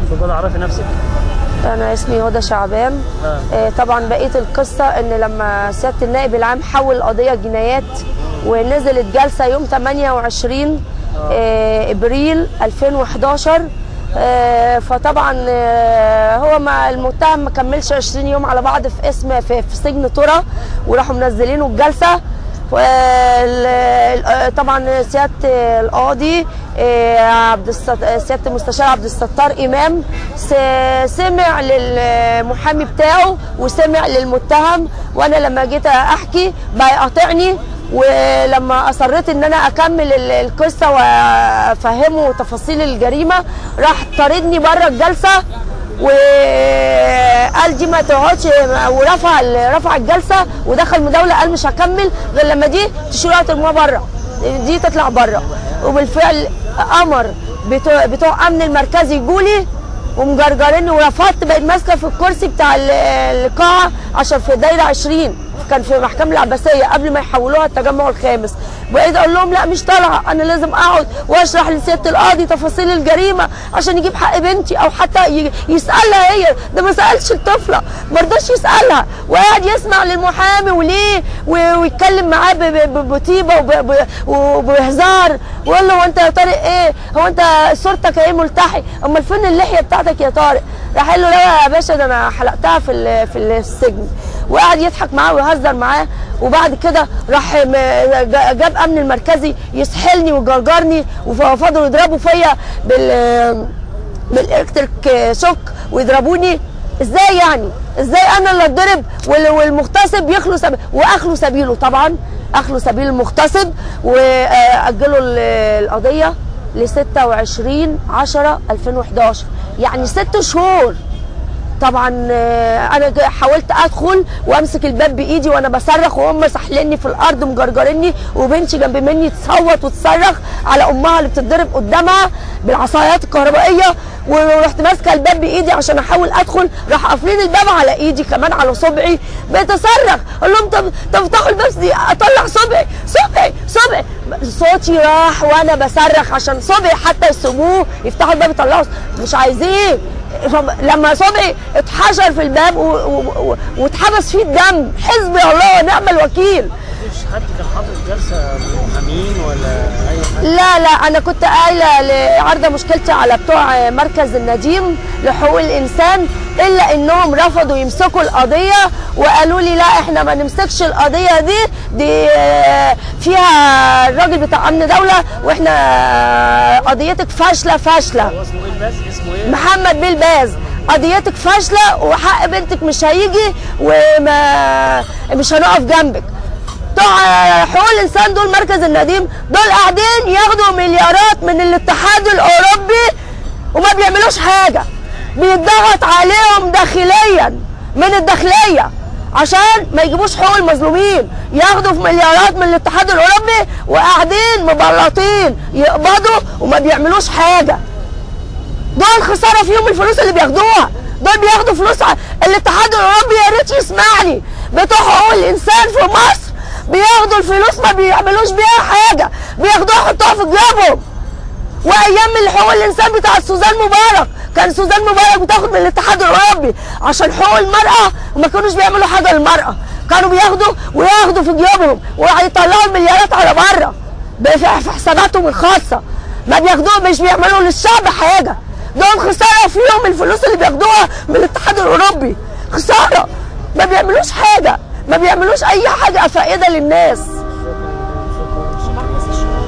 اتفضلي عرفي نفسك انا اسمي هدى شعبان آه. آه، طبعا بقيه القصه ان لما سياده النائب العام حول قضيه جنايات ونزلت جلسه يوم 28 آه، ابريل 2011 آه، فطبعا آه، هو ما المتهم ما كملش 20 يوم على بعض في اسم في, في سجن ترى وراحوا منزلينه الجلسه وال- ال- طبعا سياده القاضي آه، عبد الست- سياده المستشار عبد الستار امام س- سمع للمحامي بتاعه وسمع للمتهم وانا لما جيت احكي بقى يقاطعني ولما اصريت ان انا اكمل ال- القصه وافهمه تفاصيل الجريمه راح طاردني بره الجلسه وقال دي ما تقعدش ورفع ال- رفع الجلسه ودخل مداوله قال مش هكمل غير لما دي تشيلوها ترموها بره دي تطلع بره وبالفعل امر بتوع, بتوع امن المركزي يجولي ومجرجريني ورفضت بقيت ماسكه في الكرسي بتاع ال- القاعه عشان في دايره 20 كان في محكمه العباسيه قبل ما يحولوها التجمع الخامس بقيت اقول لهم لا مش طالعه انا لازم اقعد واشرح لسياده القاضي تفاصيل الجريمه عشان يجيب حق بنتي او حتى ي- يسالها هي ده ما سالش الطفله ما رضاش يسالها وقاعد يسمع للمحامي وليه و- ويتكلم معاه ب- ب- ب- بطيبه وب- ب- وبهزار ويقول له هو انت يا طارق ايه هو انت صورتك ايه ملتحي امال فين اللحيه بتاعتك يا طارق راح قال له لا يا باشا ده انا حلقتها في ال- في السجن وقعد يضحك معاه ويهزر معاه وبعد كده راح م- جا- جاب امن المركزي يسحلني ويجرجرني وفضلوا يضربوا فيا بال بالالكتريك شوك ويضربوني ازاي يعني ازاي انا اللي اتضرب وال- والمغتصب يخلو سبيل واخلو سبيله طبعا اخلو سبيل المغتصب واجلوا ال- القضيه ل 26 10 2011 يعني ست شهور طبعا آه، انا جا- حاولت ادخل وامسك الباب بايدي وانا بصرخ وهم ساحليني في الارض مجرجريني وبنتي جنب مني تصوت وتصرخ على امها اللي بتتضرب قدامها بالعصايات الكهربائيه ورحت ماسكه الباب بايدي عشان احاول ادخل راح قافلين الباب على ايدي كمان على صبعي بقيت اصرخ اقول لهم طب طب افتحوا الباب دي اطلع صبعي صبعي صبعي صوتي راح وانا بصرخ عشان صبعي حتى يسيبوه يفتحوا الباب يطلعوا مش عايزين لما صبعي اتحشر في الباب و- و- و- واتحبس فيه الدم حسبي الله ونعم الوكيل مفيش حد كان حاطط جلسه من محامين ولا اي حاجه لا لا انا كنت قايله لعرض مشكلتي على بتوع مركز النديم لحقوق الانسان الا انهم رفضوا يمسكوا القضيه وقالوا لي لا احنا ما نمسكش القضيه دي دي آه، فيها الراجل بتاع امن دوله واحنا آه، قضيتك فاشله فاشله هو اسمه ايه الباز اسمه ايه محمد بيلباز قضيتك فاشله وحق بنتك مش هيجي وما مش هنقف جنبك بتوع حقوق الانسان دول مركز النديم دول قاعدين ياخدوا مليارات من الاتحاد الاوروبي وما بيعملوش حاجه بيتضغط عليهم داخليا من الداخليه عشان ما يجيبوش حقوق المظلومين ياخدوا في مليارات من الاتحاد الاوروبي وقاعدين مبلطين يقبضوا وما بيعملوش حاجه دول خساره فيهم الفلوس اللي بياخدوها دول بياخدوا فلوس ع- الاتحاد الاوروبي يا ريت يسمعني بتوع حقوق الانسان في مصر بياخدوا الفلوس ما بيعملوش بيها حاجه بياخدوها يحطوها في جيبهم وايام من حقوق الانسان بتاع سوزان مبارك كان سوزان مبارك بتاخد من الاتحاد الاوروبي عشان حقوق المراه وما كانوش بيعملوا حاجه للمراه كانوا بياخدوا وياخدوا في جيوبهم وهيطلعوا المليارات على بره ب- في في حساباتهم الخاصه ما بياخدوها مش بيعملوا للشعب حاجه دول خساره فيهم الفلوس اللي بياخدوها من الاتحاد الاوروبي خساره ما بيعملوش حاجه ما بيعملوش اي حاجه فائده للناس